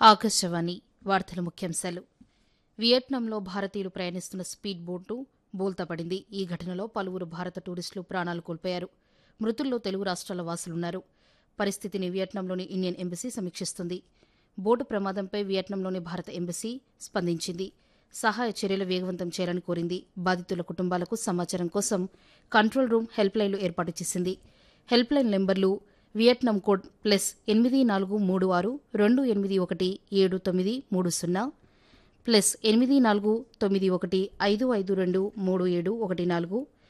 ఆకాశవాణి వార్తల ముఖ్యాంశాలు వియత్నాంలో భారతీయులు ప్రయాణిస్తున్న స్పీడ్ బోటు బోల్తాపడింది ఈ ఘటనలో పలువురు భారత టూరిస్టులు ప్రాణాలు కోల్పోయారు మృతుల్లో తెలుగు రాష్ట్రాల వాసులున్నారు పరిస్థితిని వియత్నాంలోని ఇండియన్ ఎంబసీ సమీక్షిస్తుంది బోటు ప్రమాదంపై వియత్నాంలోని భారత ఎంబసీ స్పందించింది సహాయ చర్యలు వేగవంతం చేయాలని కోరింది బాధితుల కుటుంబాలకు సమాచారం కోసం కంట్రోల్ రూమ్ హెల్ప్ లైన్లు ఏర్పాటు చేసింది హెల్ప్ లైన్ నెంబర్లు వియట్నాం కోడ్ ప్లస్ ఎనిమిది నాలుగు మూడు ఆరు రెండు ఎనిమిది ఒకటి ఏడు తొమ్మిది మూడు సున్నా ప్లస్ ఎనిమిది నాలుగు తొమ్మిది ఒకటి ఐదు ఐదు రెండు మూడు ఏడు ఒకటి నాలుగు